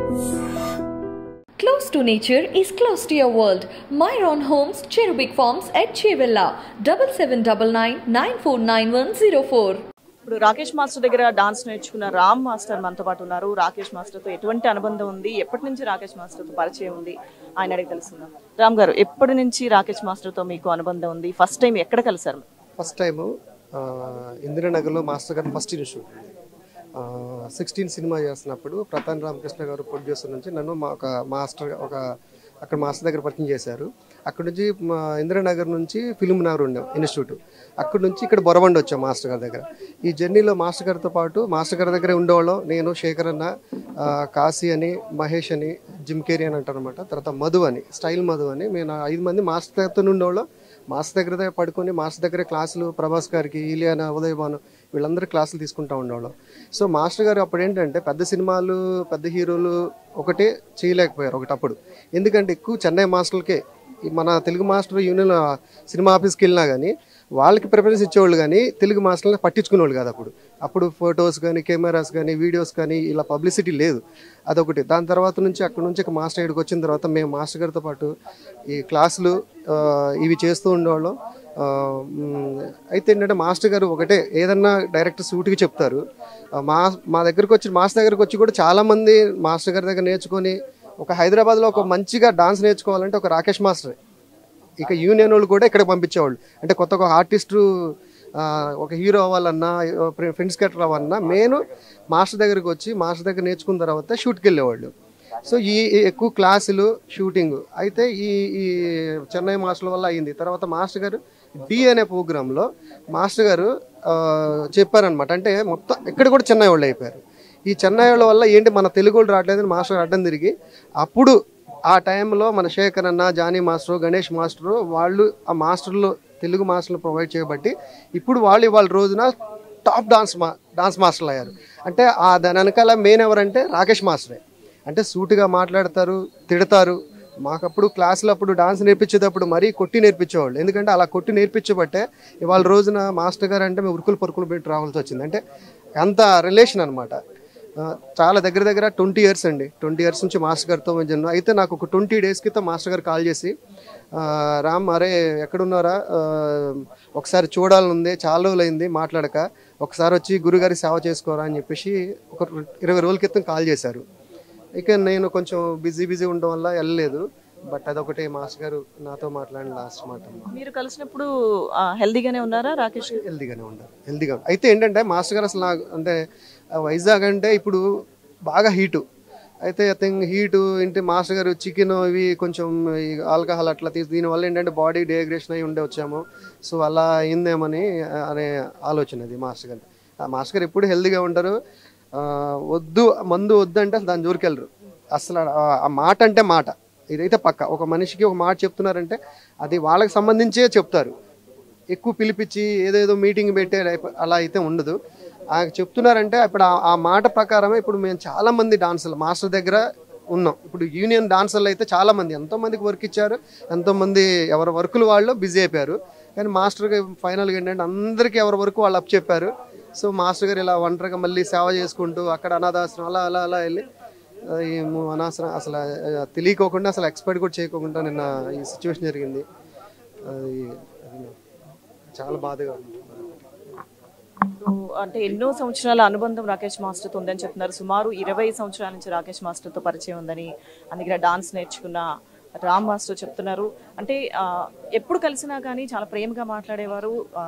Close to nature is close to your world. Myron Homes, Cherubic Farms at Chevilla, double seven double nine nine four nine one zero four. ఇప్పుడు Rakesh master దగ్గర dance నేర్చుకున్న Ram master మనతో పాటు ఉన్నారు రాకేష్ మాస్టర్తో ఎటువంటి అనుబంధం ఉంది ఎప్పటి నుంచి రాకేష్ మాస్టర్తో పరిచయం ఉంది ఆయన అడిగి తెలుసుకుందాం రామ్ గారు ఎప్పటి నుంచి రాకేష్ మాస్టర్తో మీకు అనుబంధం ఉంది ఫస్ట్ టైం ఎక్కడ కలిసారు ఫస్ట్ టైము ఆ, ఇందిరానగర్లో మాస్టర్ గారి ఫస్ట్ ఇన్స్టిట్యూట్ సిక్స్టీన్ సినిమా చేస్తున్నప్పుడు ప్రతాన్ రామకృష్ణ గారు ప్రొడ్యూసర్ నుంచి నన్ను మా ఒక మాస్టర్ ఒక అక్కడ మాస్టర్ దగ్గర పరిచయం చేశారు అక్కడ నుంచి మా ఇందిరానగర్ నుంచి ఫిల్మ్ నగర్ ఉండే ఇన్స్టిట్యూట్ అక్కడ నుంచి ఇక్కడ బొరబండి వచ్చాం మాస్టర్ గారి దగ్గర ఈ జర్నీలో మాస్టర్ గారితో పాటు మాస్టర్ గారి దగ్గరే ఉండేవాళ్ళం నేను శేఖర్ అన్న ఆ, కాశీ అని మహేష్ అని జిమ్ కేరీ అని అంటారు అనమాట తర్వాత మధు అని స్టైల్ మధు అని మేము ఐదు మంది మాస్టర్ దగ్గరతో ఉండేవాళ్ళం మాస్టర్ దగ్గర దగ్గర పడుకొని మాస్టర్ దగ్గర క్లాసులు ప్రభాస్ గారికి ఈలియానా ఉదయ్ భాను వీళ్ళందరూ క్లాసులు తీసుకుంటా ఉండేవాళ్ళం సో మాస్టర్ గారు అప్పుడు ఏంటంటే పెద్ద సినిమాలు పెద్ద హీరోలు ఒకటే చేయలేకపోయారు ఒకటప్పుడు ఎందుకంటే ఎక్కువ చెన్నై మాస్టర్లకే ఈ మన తెలుగు మాస్టర్ యూనియన్ ఆ, సినిమా ఆఫీస్కి వెళ్ళినా కానీ వాళ్ళకి ప్రిఫరెన్స్ ఇచ్చేవాళ్ళు కానీ తెలుగు మాస్టర్ని పట్టించుకునేవాళ్ళు కాదు అప్పుడు అప్పుడు ఫొటోస్ కానీ కెమెరాస్ కానీ వీడియోస్ కానీ ఇలా పబ్లిసిటీ లేదు అదొకటి దాని తర్వాత నుంచి అక్కడ నుంచి ఇక మాస్టర్ ఇక్కడికి వచ్చిన తర్వాత మేము మాస్టర్ గారితో పాటు ఈ క్లాసులు ఆ, ఇవి చేస్తూ ఉండేవాళ్ళం ఆ, మ్, అయితే ఏంటంటే మాస్టర్ గారు ఒకటే ఏదన్నా డైరెక్ట్ సూట్కి చెప్తారు ఆ, మా మా దగ్గరకు వచ్చి మాస్టర్ దగ్గరకు వచ్చి కూడా చాలామంది మాస్టర్ గారి దగ్గర నేర్చుకొని ఒక హైదరాబాద్లో ఒక మంచిగా డాన్స్ నేర్చుకోవాలంటే ఒక రాకేష్ మాస్టర్ ఇక యూనియన్ వాళ్ళు కూడా ఇక్కడ పంపించేవాళ్ళు అంటే కొత్త ఒక ఆర్టిస్టు ఆ, ఒక హీరో అవ్వాలన్నా ఫ్రెండ్స్ గట్రా అవ్వాలన్నా నేను మాస్టర్ దగ్గరికి వచ్చి మాస్టర్ దగ్గర నేర్చుకున్న తర్వాత షూట్కి వెళ్ళేవాళ్ళు సో ఈ ఈ ఎక్కువ క్లాసులు షూటింగ్ అయితే ఈ ఈ చెన్నై మాస్టర్ల వల్ల అయింది తర్వాత మాస్టర్ గారు డి అనే ప్రోగ్రాంలో మాస్టర్ గారు ఆ, చెప్పారనమాట అంటే మొత్తం ఇక్కడ కూడా చెన్నై వాళ్ళు అయిపోయారు ఈ చెన్నై వాళ్ళ వల్ల ఏంటి మన తెలుగు వాళ్ళు రావట్లేదని మాస్టర్ గారు అడ్డం తిరిగి అప్పుడు ఆ టైంలో మన శేఖర్ అన్న జానీ మాస్టర్ గణేష్ మాస్టర్ వాళ్ళు ఆ మాస్టర్లు తెలుగు మాస్టర్లు ప్రొవైడ్ చేయబట్టి ఇప్పుడు వాళ్ళు ఇవాళ రోజున టాప్ డాన్స్ మా డాన్స్ మాస్టర్లు అయ్యారు అంటే ఆ దాని వెనకాల మెయిన్ ఎవరంటే రాకేష్ మాస్టరే అంటే సూటిగా మాట్లాడతారు తిడతారు మాకప్పుడు క్లాసులు అప్పుడు డాన్స్ నేర్పించేటప్పుడు మరీ కొట్టి నేర్పించేవాళ్ళు ఎందుకంటే అలా కొట్టి నేర్పించబట్టే ఇవాళ రోజున మాస్టర్ గారు అంటే మేము ఉరుకులు పరుకులు పెట్టి రావాల్సి వచ్చింది అంటే అంత రిలేషన్ అనమాట చాలా దగ్గర దగ్గర ట్వంటీ ఇయర్స్ అండి ట్వంటీ ఇయర్స్ నుంచి మాస్టర్ గారితో జన్మ అయితే నాకు ఒక ట్వంటీ డేస్ క్రితం మాస్టర్ గారు కాల్ చేసి ఆ, రామ్ అరే ఎక్కడున్నారా ఆ, ఒకసారి చూడాలని ఉంది చాలా రోజులు అయింది మాట్లాడక ఒకసారి వచ్చి గురుగారి సేవ చేసుకోరా అని చెప్పేసి ఒక ఇరవై రోజుల క్రితం కాల్ చేశారు ఇక నేను కొంచెం బిజీ బిజీ ఉండడం వల్ల వెళ్ళలేదు బట్ అదొకటే మాస్టర్ గారు నాతో మాట్లాడిన లాస్ట్ మాట మీరు కలిసినప్పుడు ఆ, హెల్దీగానే ఉన్నారా రాకేష్ గారు? హెల్దీగానే ఉండాలి హెల్దీగా అయితే ఏంటంటే మాస్టర్ గారు అసలు నాకు అంటే ఆ వైజాగ్ అంటే ఇప్పుడు బాగా హీటు అయితే ఐ థింక్ హీటు ఏంటి మాస్టర్ గారు చికెన్ ఇవి కొంచెం ఈ ఆల్కహాల్ అట్లా తీసి దీనివల్ల ఏంటంటే బాడీ డిహైడ్రేషన్ అయి ఉండే వచ్చాము సో అలా అయిందేమని అనే ఆలోచన అది మాస్టర్ గారు ఆ మాస్టర్ గారు ఎప్పుడు హెల్దీగా ఉంటారు ఆ, వద్దు మందు వద్దు అంటే అసలు దాని జోలికి వెళ్ళరు అసలు ఆ- ఆ మాట అంటే మాట ఇదైతే పక్క ఒక మనిషికి ఒక మాట చెప్తున్నారంటే అది వాళ్ళకి సంబంధించే చెప్తారు ఎక్కువ పిలిపించి ఏదేదో మీటింగ్ పెట్టే లైఫ్ అలా అయితే ఉండదు ఆ చెప్తున్నారంటే ఇప్పుడు ఆ- ఆ మాట ప్రకారమే ఇప్పుడు మేము చాలా మంది డాన్సర్లు మాస్టర్ దగ్గర ఉన్నాం ఇప్పుడు యూనియన్ డాన్సర్లు అయితే చాలా మంది ఎంతో మందికి వర్క్ ఇచ్చారు ఎంతో మంది ఎవరి వర్కులు వాళ్ళు బిజీ అయిపోయారు కానీ మాస్టర్కి ఫైనల్గా ఏంటంటే అందరికీ ఎవరి వరకు వాళ్ళు అప్ చెప్పారు సో మాస్టర్ గారు ఇలా ఒంటరిగా మళ్ళీ సేవ చేసుకుంటూ అక్కడ అనాథాశ్రమం అలా అలా అలా వెళ్ళి ఆ, ఏమో అనవసరం అసలు ఆ, తెలియకోకుండా అసలు ఎక్స్పెక్ట్ కూడా చేయకోకుండా నిన్న ఈ సిచ్యువేషన్ జరిగింది అది అది నాకు చాలా బాధగా ఉంది ఇప్పుడు అంటే ఎన్నో సంవత్సరాల అనుబంధం రాకేష్ మాస్టర్తో ఉందని చెప్తున్నారు సుమారు ఇరవై సంవత్సరాల నుంచి రాకేష్ మాస్టర్తో పరిచయం ఉందని అందుకే డాన్స్ నేర్చుకున్న రామ్ మాస్టర్ చెప్తున్నారు అంటే ఆ, ఎప్పుడు కలిసినా కానీ చాలా ప్రేమగా మాట్లాడేవారు ఆ,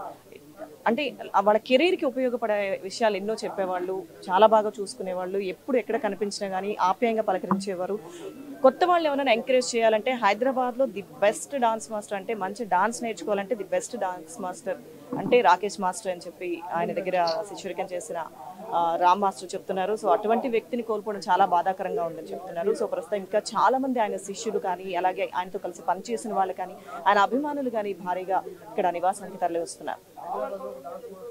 అంటే వాళ్ళ కెరీర్కి ఉపయోగపడే విషయాలు ఎన్నో చెప్పేవాళ్ళు చాలా బాగా చూసుకునేవాళ్ళు ఎప్పుడు ఎక్కడ కనిపించినా కానీ ఆప్యాయంగా పలకరించేవారు కొత్త వాళ్ళు ఎవరైనా ఎంకరేజ్ చేయాలంటే హైదరాబాద్లో ది బెస్ట్ డాన్స్ మాస్టర్ అంటే మంచి డాన్స్ నేర్చుకోవాలంటే ది బెస్ట్ డాన్స్ మాస్టర్ అంటే రాకేష్ మాస్టర్ అని చెప్పి ఆయన దగ్గర శిష్యురికం చేసిన ఆ, రామ్ మాస్టర్ చెప్తున్నారు సో అటువంటి వ్యక్తిని కోల్పోవడం చాలా బాధాకరంగా ఉందని చెప్తున్నారు సో ప్రస్తుతం ఇంకా చాలా మంది ఆయన శిష్యులు కానీ అలాగే ఆయనతో కలిసి పనిచేసిన వాళ్ళు కానీ ఆయన అభిమానులు కానీ భారీగా ఇక్కడ నివాసానికి తరలి వస్తున్నారు